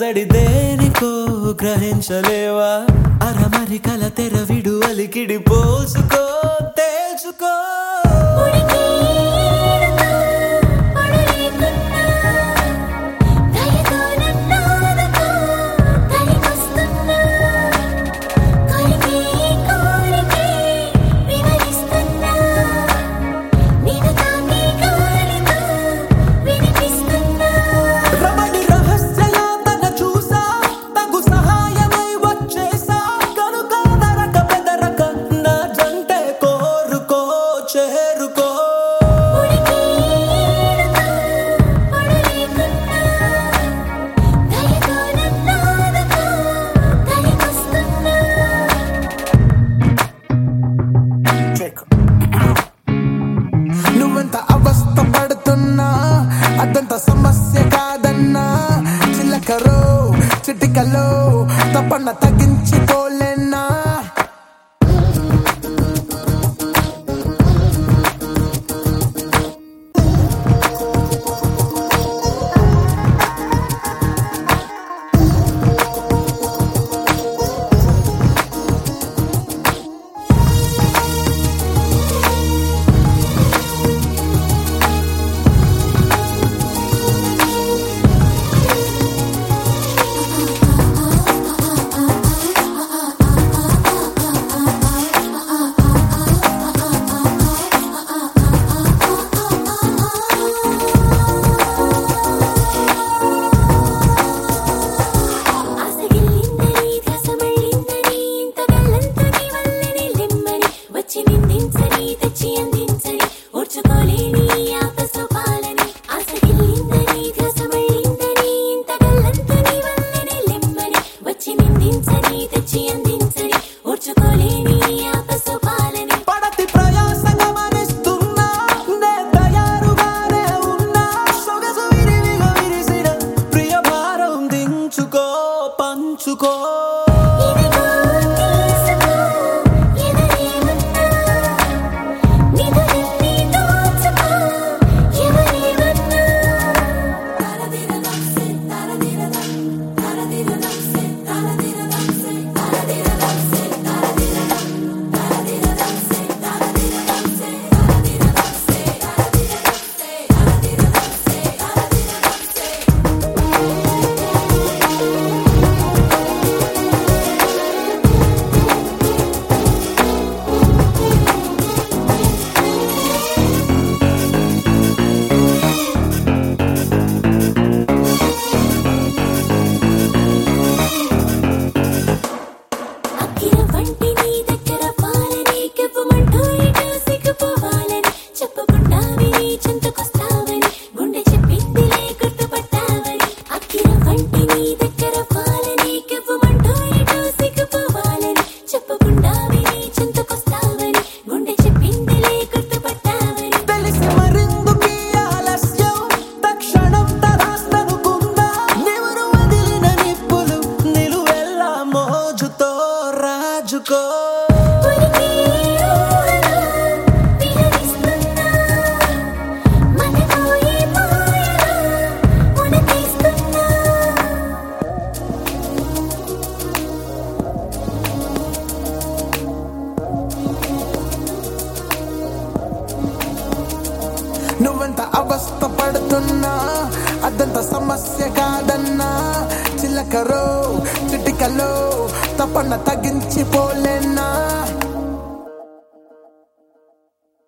అలజడి దేనికో గ్రహించలేవా అరమరికల తెరవిడు అలికిడి పోల్చుకో తేల్చుకో ఉడికి ఏడుతా, పడలేకున్నా, దయతో నన్నాదుకో, కలిపొస్తున్నా. కొలికే కోరికే వివరిస్తున్నా. నిన్ను తాకే గాలితో వినిపిస్తున్నా. రమణి రహస్యయాతన చూసా తగు సహాయమై వచ్చేసా కనుక నరక బెదరక నా జంటే కోరుకో చేరుకో ఉడికి ఏడుతా, పడలేకున్నా, దయతో నన్నాదుకో, కలిపొస్తున్నా. నువ్వెంత అవస్థ పడుతున్నా అదంత సమస్య కాదన్నా చిల్లకరో చిటికలో తప్పన్న తగ్గించుకోలేనా ఆసగిల్లిందని ధ్యాసమళ్ళిందని ఇంత గల్లంతా నీ వల్లనే లెమ్మని వచ్చి నిందించని తెచ్చి అందించని ఓర్చుకోలేని ఆపసోపాలని ఆసగిల్లిందని ధ్యాసమళ్ళిందని ఇంత గల్లంతా నీ వల్లనే లెమ్మని వచ్చి నిందించని తెచ్చి అందించని ఓర్చుకోలేని ఆపసోపాలని పడతి ప్రయాస గమనిస్తున్నా నే తయారుగానే ఉన్నా సొగసు విరివిగా విరిసిన ప్రియ భారం దించుకో పంచుకో ఇదిగో తీసుకో ఎదరేమన్నా నిదురన్నీ దోచుకో ఎవరేమన్నా తరదిరదమ్సే తరదిరదం తరదిరదమ్సే తరదిరదమ్సే తరదిరదమ్సే తరదిరదం తరదిరదమ్సే తరదిరదమ్సే తరదిరదమ్సే తరదిరదమ్సే తరదిరదమ్సే తరదిరదమ్సే అక్కిర వంటి నీ దగ్గర పాలని కెవ్వమంటూ ఇటు సిగ్గుపోవాలని చెప్పకుండా విని చింతకొస్తావని గుండె చెప్పిందిలే గుర్తుపట్టావని అక్కిర వంటి నీ దగ్గర పాలని కెవ్వమంటూ ఇటు సిగ్గుపోవాలని చెప్పకుండా విని చింతకొస్తావని గుండె చెప్పిందిలే గుర్తుపట్టావని తెలిసి మరిందుకీ ఆలస్యం తక్షణం తరాస్తనుకుందా నివురు వదిలిన నిప్పులు నిలువెల్లా మోజుతో రాజుకో ఉనికి ఊహలో విహరిస్తున్నా మనపోయే మాయలో మునకేస్తున్నా నువ్వెంత అవస్థ పడుతున్నా అదంత సమస్య కాదన్నా చిల్లకరో చిటికలో తప్పన్న తగ్గించిపోలే